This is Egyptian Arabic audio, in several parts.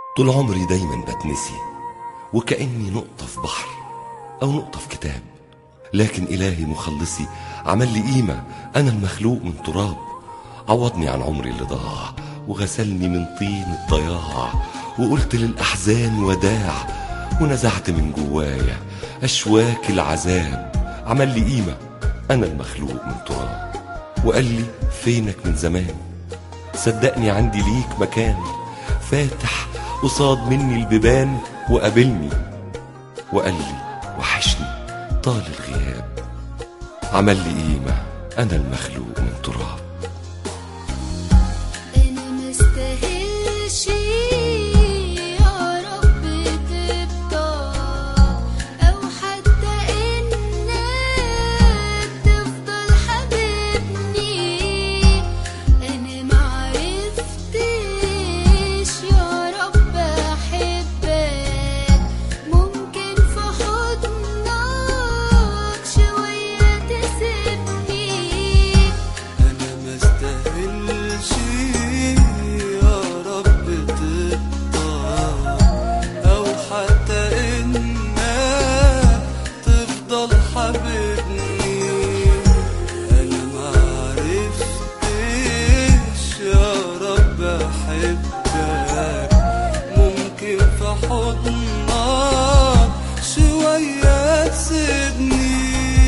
طول عمري دايما بتنسي وكأني نقطة في بحر أو نقطة في كتاب لكن إلهي مخلصي عمل لي قيمة أنا المخلوق من تراب عوضني عن عمري اللي ضاع وغسلني من طين الضياع وقلت للأحزان وداع ونزعت من جوايا أشواك العذاب عمل لي قيمة أنا المخلوق من تراب وقال لي فينك من زمان صدقني عندي ليك مكان فاتح قصاد مني البيبان وقابلني وقال لي وحشني طال الغياب عمل لي قيمة أنا المخلوق من تراب أنا مستاهلش يا رب تبقى أو حتى إنك تفضل حبيبني أنا معرفتش يا رب أحبك ممكن في حضنك شوية تسيبني انا ما استاهلش يا رب تبقى او حتى انك تفضل حبيبني انا ما عرفتش يا رب احبك ممكن في حضنك شويه تسيبني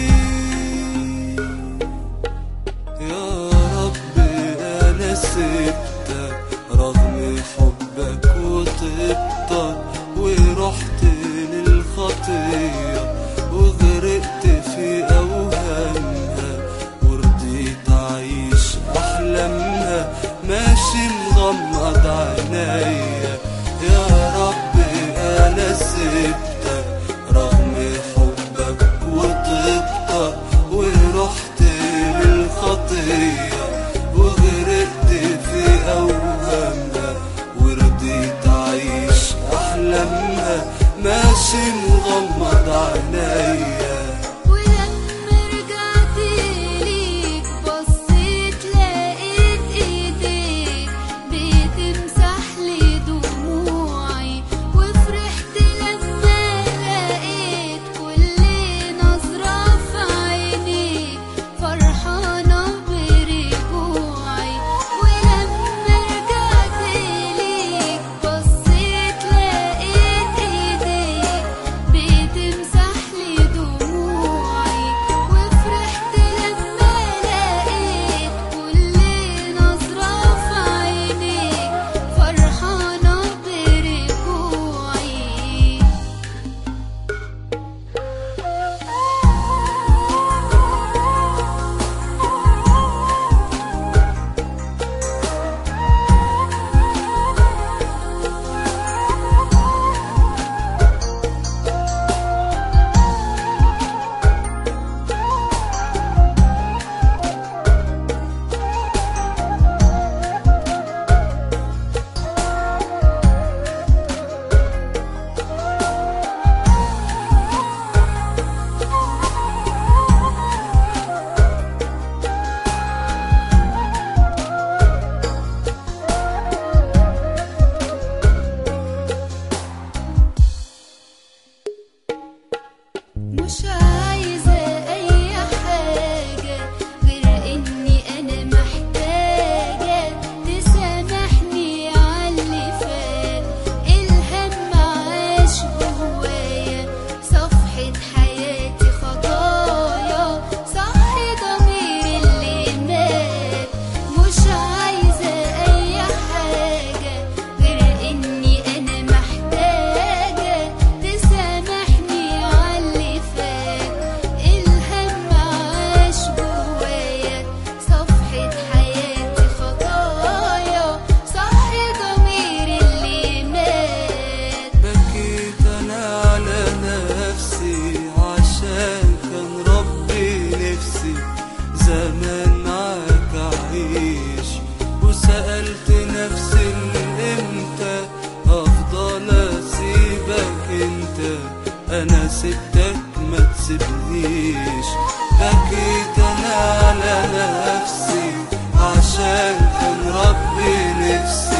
يا رب انا سبتك رغم حبك وطيبتك ورحت للخطيه وغرقت في اوهامها ورضيت اعيش احلامها ماشي مغمض عينيا يا رب انا سبتك رغم حبك وطيبتك ورحت للخطيه وغرقت في اوهامها ورضيت اعيش احلامها ماشي مغمض عينيا ولما رجعت ليك بصيت لقيت ايديك بتمسح لي دموعي وفرحت لما لقيت كل نظرة في عينيك فرحانة برجوعي ولما رجعت ليك بصيت لقيت ايديك بتمسح لي دموعي وفرحت لما لقيت كل نظرة في عينيك فرحانة برجوعي مش عايزة أي حاجة غير إني أنا محتاجة تسامحني عاللي فات الهم عاش جوايا صفحة حياتي خطايا صحي ضمير اللي مات مش عايزة أي حاجة غير إني أنا محتاجة تسامحني عاللي فات الهم عاش جوايا صفحة حياتي خطايا صحي ضمير اللي مات بكيت انا على نفسي عشان كان ربي نفسي زمان معاك اعيش وسألت نفسي من امتى افضل اسيبك انت انا سبتك ما تسيبنيش بكيت انا على نفسي عشان كان ربي نفسي